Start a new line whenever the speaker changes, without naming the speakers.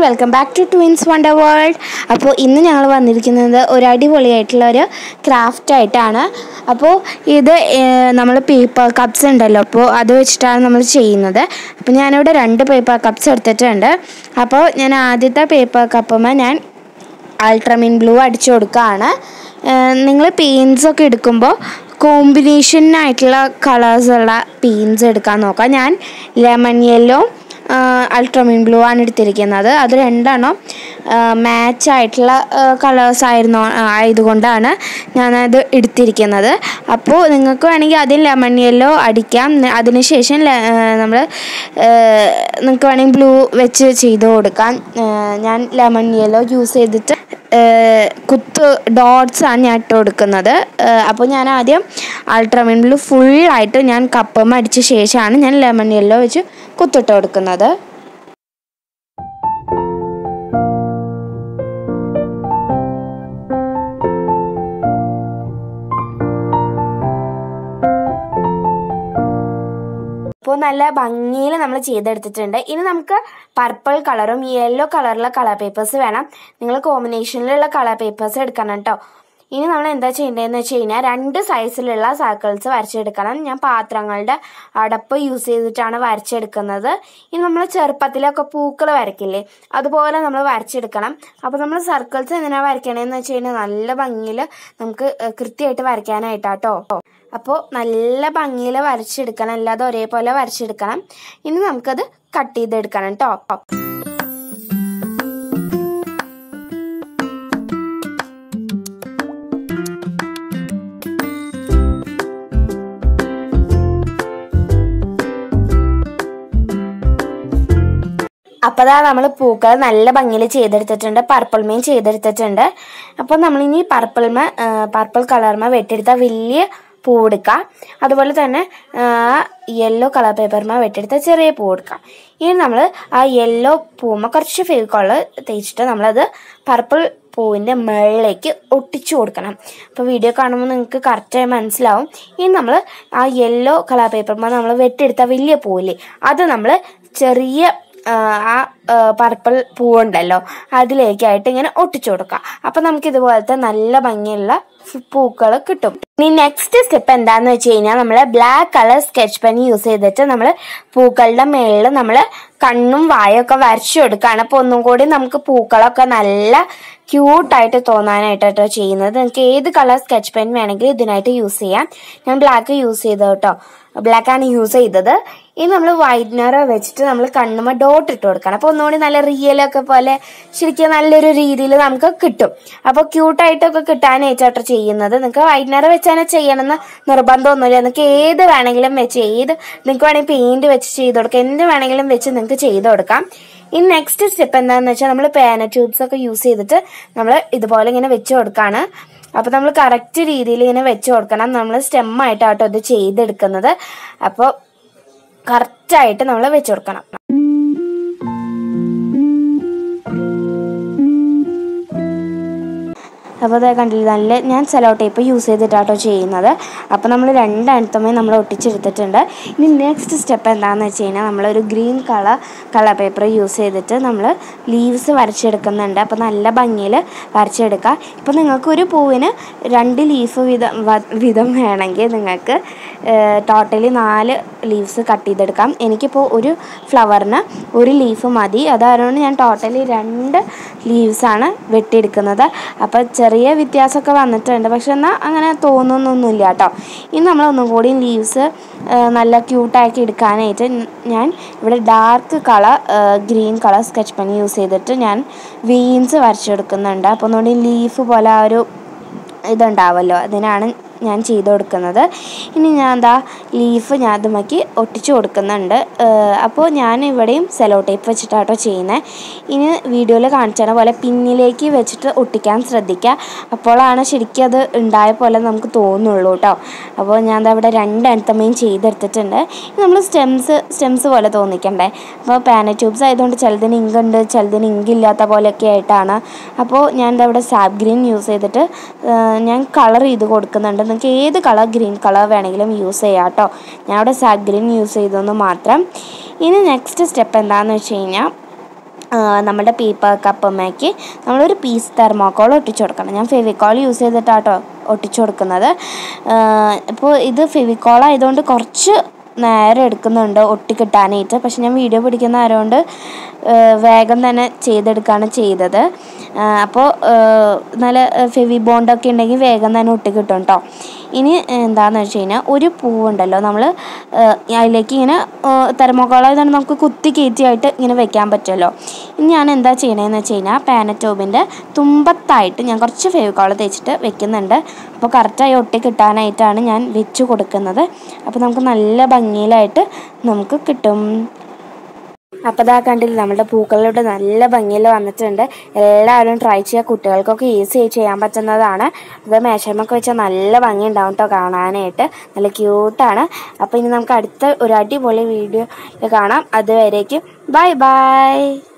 welcome back to twins wonder world അപ്പോൾ ഇന്ന് ഞങ്ങൾ വന്നിരിക്കുന്നത് ഒരു അടിപൊളിയായിട്ടുള്ള ഒരു ക്രാഫ്റ്റ് ആയിട്ടാണ് അപ്പോൾ ഇത് നമ്മൾ പേപ്പർ കപ്സ് ഉണ്ടല്ലോ അപ്പോൾ അത് വെച്ചിട്ടാണ് നമ്മൾ ചെയ്യുന്നത് അപ്പോൾ ഞാനിവിടെ രണ്ട് പേപ്പർ കപ്സ് എടുത്തിട്ടുണ്ട് അപ്പോൾ ഞാൻ ആദ്യത്തെ പേപ്പർ കപ്പുമ്പോൾ ഞാൻ അൾട്രമിൻ ബ്ലൂ അടിച്ചു കൊടുക്കുകയാണ് നിങ്ങൾ പെയിൻസ് ഒക്കെ എടുക്കുമ്പോൾ കോമ്പിനേഷനായിട്ടുള്ള കളേഴ്സുള്ള പെയിൻസ് എടുക്കാൻ നോക്കാം ഞാൻ ലെമൺ യെല്ലോ അൾട്രമിൻ ബ്ലൂ ആണ് എടുത്തിരിക്കുന്നത് അത് രണ്ടെണ്ണം മാച്ച് ആയിട്ടുള്ള കളേഴ്സ് ആയിരുന്നു ആയതുകൊണ്ടാണ് ഞാനത് എടുത്തിരിക്കുന്നത് അപ്പോൾ നിങ്ങൾക്ക് വേണമെങ്കിൽ അതിൽ ലെമൺ യെല്ലോ അടിക്കാം അതിനുശേഷം നമ്മൾ നിങ്ങൾക്ക് വേണമെങ്കിൽ ബ്ലൂ വെച്ച് ചെയ്ത് കൊടുക്കാം ഞാൻ ലെമൺ യെല്ലോ യൂസ് ചെയ്തിട്ട് കുത്ത് ഡോട്ട്സ് ആണ് ഞാൻ ഇട്ട് കൊടുക്കുന്നത് അപ്പോൾ ഞാൻ ആദ്യം അൾട്രാമിൻ ബ്ലൂ ഫുള്ളായിട്ട് ഞാൻ കപ്പം അടിച്ച ശേഷമാണ് ഞാൻ ലെമൺ യെല്ലോ വെച്ച് കുത്തിട്ട് കൊടുക്കുന്നത് ഇപ്പോൾ നല്ല ഭംഗിയിൽ നമ്മൾ ചെയ്തെടുത്തിട്ടുണ്ട് ഇനി നമുക്ക് പർപ്പിൾ കളറും യെല്ലോ കളറിലുള്ള കളർ പേപ്പേഴ്സ് വേണം നിങ്ങൾ കോമ്പിനേഷനിലുള്ള കളർ പേപ്പേഴ്സ് എടുക്കണം കേട്ടോ ഇനി നമ്മൾ എന്താ ചെയ്യേണ്ടതെന്ന് വെച്ച് കഴിഞ്ഞാൽ രണ്ട് സൈസിലുള്ള സർക്കിൾസ് വരച്ചെടുക്കണം ഞാൻ പാത്രങ്ങളുടെ അടപ്പ് യൂസ് ചെയ്തിട്ടാണ് വരച്ചെടുക്കുന്നത് ഇനി നമ്മൾ ചെറുപ്പത്തിലൊക്കെ പൂക്കൾ വരയ്ക്കില്ലേ അതുപോലെ നമ്മൾ വരച്ചെടുക്കണം അപ്പോൾ നമ്മൾ സർക്കിൾസ് എങ്ങനെയാണ് വരയ്ക്കണതെന്ന് വെച്ച് കഴിഞ്ഞാൽ നല്ല ഭംഗിയിൽ നമുക്ക് കൃത്യമായിട്ട് വരയ്ക്കാനായിട്ടാട്ടോ അപ്പോൾ നല്ല ഭംഗിയിൽ വരച്ചെടുക്കണം അല്ലാതെ ഒരേപോലെ വരച്ചെടുക്കണം ഇനി നമുക്കത് കട്ട് ചെയ്തെടുക്കണം കേട്ടോ അപ്പോൾ അതാ നമ്മൾ പൂക്കൾ നല്ല ഭംഗിയിൽ ചെയ്തെടുത്തിട്ടുണ്ട് പർപ്പിൾ മെയിൻ ചെയ്തെടുത്തിട്ടുണ്ട് അപ്പോൾ നമ്മളിനി പർപ്പിൾമ പർപ്പിൾ കളർമ വെട്ടിയെടുത്ത വലിയ പൂ എടുക്കുക അതുപോലെ തന്നെ യെല്ലോ കളർ പേപ്പർമ വെട്ടിയെടുത്ത ചെറിയ പൂ എടുക്കുക ഇനി നമ്മൾ ആ യെല്ലോ പൂമ്മ കുറച്ച് ഫേവിക്കോള് തേച്ചിട്ട് നമ്മളത് പർപ്പിൾ പൂവിൻ്റെ മുകളിലേക്ക് ഒട്ടിച്ചു കൊടുക്കണം അപ്പോൾ വീഡിയോ കാണുമ്പോൾ നിങ്ങൾക്ക് കറക്റ്റായി മനസ്സിലാവും ഇനി നമ്മൾ ആ യെല്ലോ കളർ പേപ്പർമ നമ്മൾ വെട്ടിയെടുത്ത വലിയ പൂവില്ലേ അത് നമ്മൾ ചെറിയ ആ പർപ്പിൾ പൂവുണ്ടല്ലോ അതിലേക്കായിട്ട് ഇങ്ങനെ ഒട്ടിച്ചു കൊടുക്കുക അപ്പം നമുക്ക് ഇതുപോലത്തെ നല്ല ഭംഗിയുള്ള പൂക്കൾ കിട്ടും ഇനി നെക്സ്റ്റ് സ്റ്റെപ്പ് എന്താന്ന് വെച്ച് കഴിഞ്ഞാൽ നമ്മൾ black colour sketch pen use ചെയ്തിട്ട് നമ്മൾ പൂക്കളുടെ മേളിൽ നമ്മൾ കണ്ണും വായൊക്കെ വരച്ചു കൊടുക്കുകയാണ് അപ്പോൾ ഒന്നും കൂടി നമുക്ക് പൂക്കളൊക്കെ നല്ല ക്യൂട്ടായിട്ട് തോന്നാനായിട്ടോ ചെയ്യുന്നത് നിങ്ങൾക്ക് ഏത് കളർ സ്കെച്ച് പെൻ വേണമെങ്കിലും ഇതിനായിട്ട് യൂസ് ചെയ്യാം ഞാൻ ബ്ലാക്ക് യൂസ് ചെയ്തത് കേട്ടോ ബ്ലാക്ക് ആണ് യൂസ് ചെയ്തത് ഇനി നമ്മൾ വൈറ്റ്നർ വെച്ചിട്ട് നമ്മൾ കണ്ണുമ്മ ഡോട്ട് ഇട്ട് കൊടുക്കണം അപ്പോൾ ഒന്നുകൂടി നല്ല റിയലൊക്കെ പോലെ ശരിക്കും നല്ലൊരു രീതിയിൽ നമുക്ക് കിട്ടും അപ്പോൾ ക്യൂട്ടായിട്ടൊക്കെ കിട്ടാനായിട്ടാട്ടോ ചെയ്യുന്നത് നിങ്ങൾക്ക് വൈറ്റ്നർ വെച്ചാണ് ചെയ്യണമെന്ന് നിർബന്ധമൊന്നുമില്ല നിങ്ങൾക്ക് ഏത് വേണമെങ്കിലും വെച്ച് ഏത് നിങ്ങൾക്ക് വേണമെങ്കിൽ പെയിന്റ് വെച്ച് ചെയ്ത് കൊടുക്കാം എന്ത് വേണമെങ്കിലും വെച്ച് നിങ്ങൾക്ക് ചെയ്ത് കൊടുക്കാം ഇനി നെക്സ്റ്റ് സ്റ്റെപ്പ് എന്താണെന്ന് വെച്ചാൽ നമ്മൾ പേന ട്യൂബ്സ് ഒക്കെ യൂസ് ചെയ്തിട്ട് നമ്മൾ ഇതുപോലെ ഇങ്ങനെ വെച്ച് കൊടുക്കുകയാണ് അപ്പോൾ നമ്മൾ കറക്റ്റ് രീതിയിൽ ഇങ്ങനെ വെച്ച് കൊടുക്കണം നമ്മൾ സ്റ്റെമ്മായിട്ടാട്ടോ ഇത് ചെയ്തെടുക്കുന്നത് അപ്പോൾ കറക്റ്റായിട്ട് നമ്മൾ വെച്ച് കൊടുക്കണം അപ്പോൾ അത് കണ്ടില്ല നല്ല ഞാൻ സെലോ ടേപ്പ് യൂസ് ചെയ്തിട്ടാട്ടോ ചെയ്യുന്നത് അപ്പോൾ നമ്മൾ രണ്ടെണ്ണത്തുമേ നമ്മൾ ഒട്ടിച്ചെടുത്തിട്ടുണ്ട് ഇനി നെക്സ്റ്റ് സ്റ്റെപ്പ് എന്താണെന്ന് വെച്ച് കഴിഞ്ഞാൽ നമ്മളൊരു green colour colour paper use ചെയ്തിട്ട് നമ്മൾ ലീവ്സ് വരച്ചെടുക്കുന്നുണ്ട് അപ്പോൾ നല്ല ഭംഗിയിൽ വരച്ചെടുക്കുക ഇപ്പോൾ നിങ്ങൾക്കൊരു പൂവിന് രണ്ട് ലീഫ് വിധം വിധം വേണമെങ്കിൽ നിങ്ങൾക്ക് ടോട്ടലി നാല് ലീവ്സ് കട്ട് ചെയ്തെടുക്കാം എനിക്കിപ്പോൾ ഒരു ഫ്ലവറിന് ഒരു ലീഫ് മതി അതായത് ഞാൻ ടോട്ടലി രണ്ട് ലീവ്സാണ് വെട്ടിയെടുക്കുന്നത് അപ്പോൾ ചെറിയ വ്യത്യാസമൊക്കെ വന്നിട്ടുണ്ട് പക്ഷെ എന്നാൽ അങ്ങനെ തോന്നുന്നൊന്നുമില്ല കേട്ടോ ഇനി നമ്മൾ ഒന്നും കൂടി ലീവ്സ് നല്ല ക്യൂട്ടാക്കി എടുക്കാനായിട്ട് ഞാൻ ഇവിടെ dark colour green colour sketch pen use ചെയ്തിട്ട് ഞാൻ വീൻസ് വരച്ചെടുക്കുന്നുണ്ട് അപ്പോൾ ഒന്നുകൂടി ലീഫ് പോലെ ആ ഒരു ഇതുണ്ടാവുമല്ലോ അതിനാണ് ഞാൻ ചെയ്ത് കൊടുക്കുന്നത് ഇനി ഞാൻ എന്താ ലീഫ് ഞാൻ അതുമാക്കി ഒട്ടിച്ചു കൊടുക്കുന്നുണ്ട് അപ്പോൾ ഞാൻ ഇവിടെയും സെലോ ടേപ്പ് വെച്ചിട്ടാട്ടോ ചെയ്യുന്നത് ഇനി വീഡിയോയിൽ കാണിച്ച പോലെ പിന്നിലേക്ക് വെച്ചിട്ട് ഒട്ടിക്കാൻ ശ്രദ്ധിക്കുക അപ്പോഴാണ് ശരിക്കും അത് ഉണ്ടായ പോലെ നമുക്ക് തോന്നുള്ളൂ കേട്ടോ അപ്പോൾ ഞാൻ എന്താ ഇവിടെ രണ്ടെണ്ണത്തമ്മയും ചെയ്തെടുത്തിട്ടുണ്ട് നമ്മൾ സ്റ്റെംസ് സ്റ്റെംസ് പോലെ തോന്നിക്കണ്ടേ അപ്പോൾ പാന ട്യൂബ്സ് ആയതുകൊണ്ട് ചിലതിന് ഇങ്ക് ഉണ്ട് ചിലതിന് ഇങ്ക് ഇല്ലാത്ത പോലെയൊക്കെ ആയിട്ടാണ് അപ്പോൾ ഞാൻ എന്താ ഇവിടെ സാബ് ഗ്രീൻ യൂസ് ചെയ്തിട്ട് ഞാൻ കളർ ചെയ്ത് കൊടുക്കുന്നുണ്ട് നിങ്ങൾക്ക് ഏത് കളർ ഗ്രീൻ കളർ വേണമെങ്കിലും യൂസ് ചെയ്യാം കേട്ടോ ഞാൻ അവിടെ സാഗ് ഗ്രീൻ യൂസ് ചെയ്തെന്ന് മാത്രം ഇനി നെക്സ്റ്റ് സ്റ്റെപ്പ് എന്താണെന്ന് വെച്ച് കഴിഞ്ഞാൽ ആ, നമ്മുടെ പേപ്പർ കപ്പമ്മയ്ക്ക് നമ്മളൊരു പീസ് തെർമോക്കോൾ ഒട്ടിച്ചു കൊടുക്കണം ഞാൻ ഫെവിക്കോൾ യൂസ് ചെയ്തിട്ടാട്ടോ ഒട്ടിച്ചു കൊടുക്കുന്നത് ഇപ്പോൾ ഇത് ഫെവിക്കോൾ ആയതുകൊണ്ട് കുറച്ച് നേരം എടുക്കുന്നുണ്ട് ഒട്ടി കിട്ടാനായിട്ട് പക്ഷെ ഞാൻ വീഡിയോ പിടിക്കുന്ന ആയതുകൊണ്ട് വേഗം തന്നെ ചെയ്തെടുക്കുകയാണ് ചെയ്തത് അപ്പോൾ നല്ല ഫെവി ബോണ്ടൊക്കെ ഉണ്ടെങ്കിൽ വേഗം തന്നെ ഒട്ടി കിട്ടും കേട്ടോ ഇനി എന്താണെന്ന് വെച്ച് കഴിഞ്ഞാൽ ഒരു പൂവുണ്ടല്ലോ നമ്മൾ അതിലേക്ക് ഇങ്ങനെ തെർമോക്കോളായതുകൊണ്ട് നമുക്ക് കുത്തി കയറ്റിയായിട്ട് ഇങ്ങനെ വെക്കാൻ പറ്റുമല്ലോ ഇനി ഞാൻ എന്താ ചെയ്യണതെന്ന് വെച്ച് കഴിഞ്ഞാൽ പാനറ്റോബിൻ്റെ തുമ്പത്തായിട്ട് ഞാൻ കുറച്ച് ഫെവിക്കോൾ തേച്ചിട്ട് വെക്കുന്നുണ്ട് അപ്പോൾ കറക്റ്റായി ഒട്ടി കിട്ടാനായിട്ടാണ് ഞാൻ വെച്ച് കൊടുക്കുന്നത് അപ്പോൾ നമുക്ക് നല്ല ഭംഗിയിലായിട്ട് നമുക്ക് കിട്ടും അപ്പോൾ ഇതാ കണ്ടില്ല നമ്മുടെ പൂക്കളിലൂടെ നല്ല ഭംഗിയിൽ വന്നിട്ടുണ്ട് എല്ലാവരും ട്രൈ ചെയ്യുക കുട്ടികൾക്കൊക്കെ ഈസി ആയി ചെയ്യാൻ പറ്റുന്നതാണ് അത് മേശമൊക്കെ വെച്ചാൽ നല്ല ഭംഗി ഉണ്ടാവും കേട്ടോ കാണാനായിട്ട് നല്ല ക്യൂട്ടാണ് അപ്പോൾ ഇനി നമുക്ക് അടുത്ത ഒരു അടിപൊളി വീഡിയോ കാണാം അതുവരേക്കും ബൈ ബൈ